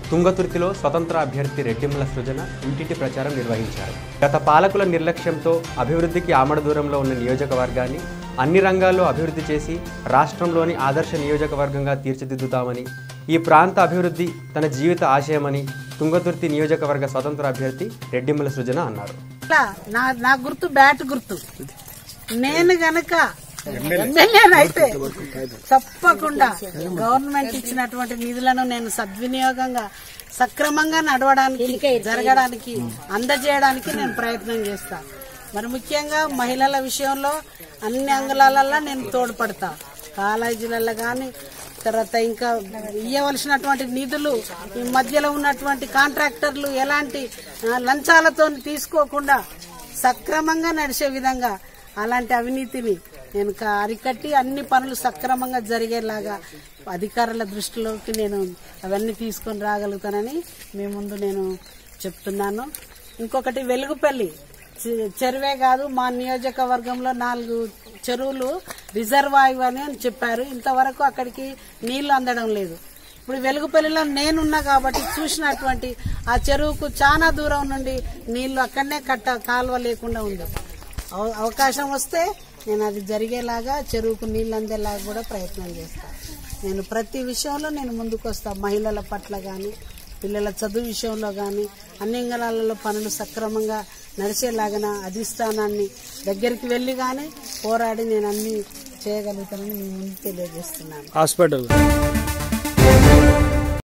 తుంగతుర్తిలో స్వతంత్ర అభ్యర్థి రెడ్డిమ్మల సృజన ఇంటింటి ప్రచారం నిర్వహించారు గత పాలకుల నిర్లక్ష్యంతో అభివృద్ధికి ఆమడ దూరంలో ఉన్న నియోజకవర్గాన్ని అన్ని రంగాల్లో అభివృద్ధి చేసి రాష్ట్రంలోని ఆదర్శ నియోజకవర్గంగా తీర్చిదిద్దుతామని ఈ ప్రాంత అభివృద్ధి తన జీవిత ఆశయమని తుంగతుర్తి నియోజకవర్గ స్వతంత్ర అభ్యర్థి రెడ్డిమ్మల సృజన అన్నారు ఇట్లా నా నా గుర్తు బ్యాట్ గుర్తు నేను గనక ఎమ్మెల్యేనైతే తప్పకుండా గవర్నమెంట్ ఇచ్చినటువంటి నిధులను నేను సద్వినియోగంగా సక్రమంగా నడవడానికి జరగడానికి అందజేయడానికి నేను ప్రయత్నం చేస్తా మరి ముఖ్యంగా మహిళల విషయంలో అన్ని అంగుళాలలో నేను తోడ్పడతా కాలేజీలలో కానీ తర్వాత ఇంకా ఇవ్వవలసినటువంటి నిధులు ఈ మధ్యలో ఉన్నటువంటి కాంట్రాక్టర్లు ఎలాంటి ఆ, లంచాలతో తీసుకోకుండా సక్రమంగా నడిచే విధంగా అలాంటి అవినీతిని నేను క- అరికట్టి అన్ని పనులు సక్రమంగా జరిగేలాగా అధికారుల దృష్టిలోకి నేను అవన్నీ తీసుకొని రాగలుగుతానని మీ ముందు నేను చెప్తున్నాను ఇంకొకటి వెలుగుపల్లి చె- చెరువే కాదు మా నియోజకవర్గంలో నాలుగు చెరువులు రిజర్వాయు అని అని చెప్పారు ఇంతవరకు అక్కడికి నీళ్లు అందడం లేదు ఇప్పుడు వెలుగుపల్లిలో నేనున్నా కాబట్టి చూసినటువంటి ఆ చెరువుకు చాలా దూరం నుండి నీళ్లు అక్కడనే కట్ట కాలువ లేకుండా ఉంది అవ- అవకాశం వస్తే నేను అది జరిగేలాగా చెరువుకు నీళ్ళు అందేలాగా కూడా ప్రయత్నం చేస్తాను నేను ప్రతి విషయంలో నేను ముందుకు వస్తాను మహిళల పట్ల కానీ పిల్లల చదువు విషయంలో కానీ అన్ని అంగళాలలో పనులు సక్రమంగా నడిచేలాగా అధిష్టానాన్ని దగ్గరికి వెళ్ళి కానీ పోరాడి నేను అన్ని చేయగలుగుతానని మీ ముందు తెలియజేస్తున్నాను హాస్పిటల్